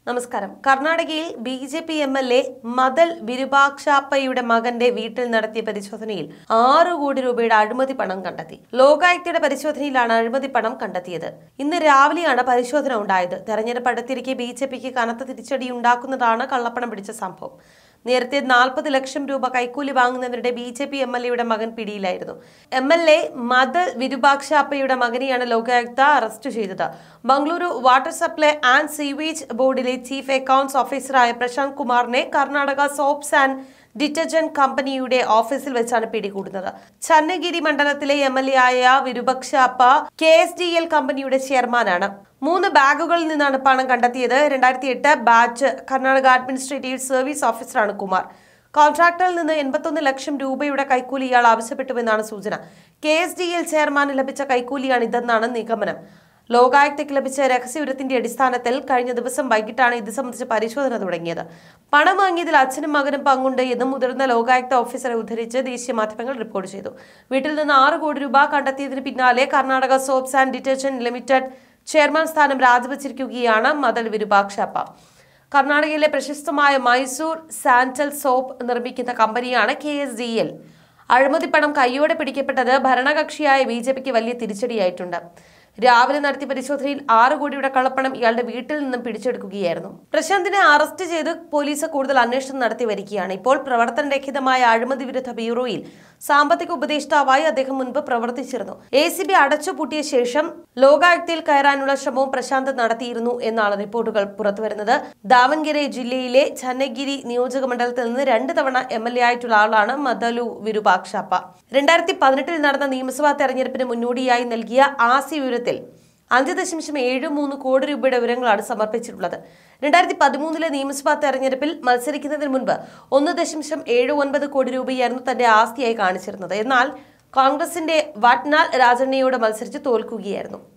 നമസ്കാരം കർണാടകയിൽ B J P M L A Madal വിരുപാക്ഷാപ്പയുടെ മകന്റെ വീട്ടിൽ നടത്തിയ പരിശോധനയിൽ ആറ് കോടി രൂപയുടെ അഴിമതി പണം കണ്ടെത്തി ലോകായുക്തയുടെ പരിശോധനയിലാണ് അഴിമതി പണം കണ്ടെത്തിയത് ഇന്ന് രാവിലെയാണ് പരിശോധന ഉണ്ടായത് തെരഞ്ഞെടുപ്പ് അടുത്തിരിക്കെ ബി ജെ പിക്ക് കനത്ത തിരിച്ചടി ഉണ്ടാക്കുന്നതാണ് കള്ളപ്പണം പിടിച്ച സംഭവം നേരത്തെ നാൽപ്പത് ലക്ഷം രൂപ കൈക്കൂലി വാങ്ങുന്നവരുടെ B J P M L എയുടെ മകൻ പിടിയിലായിരുന്നു എം എൽ എ മദൽ വിരുപാക്ഷാപ്പയുടെ മകനെയാണ് ലോകായുക്ത അറസ്റ്റ് ചെയ്തത് Bengaluru water supply and sewage ബോർഡിലെ ചീഫ് അക്കൗണ്ട്സ് ഓഫീസറായ പ്രശാന്ത് കുമാറിനെ കർണാടക സോപ്സ് ആൻഡ് ഡിറ്റർജന്റ് കമ്പനിയുടെ ഓഫീസിൽ വെച്ചാണ് പിടികൂടുന്നത് ചന്നഗിരി മണ്ഡലത്തിലെ എം എൽ എ ആയ Virupakshappa K S D L കമ്പനിയുടെ ചെയർമാനാണ് മൂന്ന് ബാഗുകളിൽ നിന്നാണ് പണം കണ്ടെത്തിയത് രണ്ടായിരത്തി എട്ട് ബാച്ച് കർണാടക അഡ്മിനിസ്ട്രേറ്റീവ് സർവീസ് ഓഫീസറാണ് കുമാർ കോൺട്രാക്ടറിൽ നിന്ന് എൺപത്തൊന്ന് ലക്ഷം രൂപയുടെ കൈക്കൂലി ഇയാൾ ആവശ്യപ്പെട്ടുവെന്നാണ് സൂചന കെ എസ് ഡി എൽ ചെയർമാന് ലഭിച്ച കൈക്കൂലിയാണ് ഇതെന്നാണ് നിഗമനം ലോകായുക്തയ്ക്ക് ലഭിച്ച രഹസ്യവിവരത്തിന്റെ അടിസ്ഥാനത്തിൽ കഴിഞ്ഞ ദിവസം വൈകിട്ടാണ് ഇത് സംബന്ധിച്ച പരിശോധന തുടങ്ങിയത് പണം വാങ്ങിയതിൽ അച്ഛനും മകനും പങ്കുണ്ട് എന്നും മുതിർന്ന ലോകായുക്ത ഓഫീസറെ ഉദ്ധരിച്ച് ദേശീയ മാധ്യമങ്ങൾ റിപ്പോർട്ട് ചെയ്തു വീട്ടിൽ നിന്ന് ആറ് കോടി രൂപ കണ്ടെത്തിയതിന് പിന്നാലെ Karnataka soaps and detergent limited chairman സ്ഥാനം രാജിവെച്ചിരിക്കുകയാണ് മദൽ വിരുപാക്ഷാപ്പ കർണാടകയിലെ പ്രശസ്തമായ മൈസൂർ സാൻറ്റൽ സോപ്പ് നിർമ്മിക്കുന്ന കമ്പനിയാണ് കെ എസ് ഡി എൽ അഴിമതി പണം കൈയോടെ പിടിക്കപ്പെട്ടത് ഭരണകക്ഷിയായ ബി ജെ പിക്ക് വലിയ തിരിച്ചടിയായിട്ടുണ്ട് രാവിലെ നടത്തിയ പരിശോധനയിൽ ആറ് കോടിയുടെ കള്ളപ്പണം ഇയാളുടെ വീട്ടിൽ നിന്നും പിടിച്ചെടുക്കുകയായിരുന്നു പ്രശാന്തിനെ അറസ്റ്റ് ചെയ്ത് പോലീസ് കൂടുതൽ അന്വേഷണം നടത്തി വരികയാണ് ഇപ്പോൾ പ്രവർത്തനരഹിതമായ അഴിമതി വിരുദ്ധ ബ്യൂറോയിൽ സാമ്പത്തിക ഉപദേഷ്ടാവായി അദ്ദേഹം മുൻപ് പ്രവർത്തിച്ചിരുന്നു എ സി ബി അടച്ചുപൂട്ടിയ ശേഷം ലോകായുക്തയിൽ കയറാനുള്ള ശ്രമവും പ്രശാന്ത് നടത്തിയിരുന്നു എന്നാണ് റിപ്പോർട്ടുകൾ പുറത്തുവരുന്നത് ദാവൻഗിരി ജില്ലയിലെ ചന്നഗിരി നിയോജക മണ്ഡലത്തിൽ നിന്ന് രണ്ട് തവണ എം എൽ എ ആയിട്ടുള്ള ആളാണ് മദലു വിരുപാക്ഷാപ്പ രണ്ടായിരത്തി പതിനെട്ടിൽ നടന്ന നിയമസഭാ തെരഞ്ഞെടുപ്പിന് മുന്നോടിയായി നൽകിയ ആസി വിവരത്തിൽ അഞ്ച് ദശാംശം ഏഴ് മൂന്ന് കോടി രൂപയുടെ വിവരങ്ങളാണ് സമർപ്പിച്ചിട്ടുള്ളത് രണ്ടായിരത്തി പതിമൂന്നിലെ നിയമസഭാ തെരഞ്ഞെടുപ്പിൽ മത്സരിക്കുന്നതിന് മുൻപ് ഒന്ന് ദശാംശം ഏഴ് ഒൻപത് കോടി രൂപയായിരുന്നു തന്റെ ആസ്തിയായി കാണിച്ചിരുന്നത് എന്നാൽ കോൺഗ്രസിന്റെ വട്നാൽ രാജണ്ണയോട് മത്സരിച്ച് തോൽക്കുകയായിരുന്നു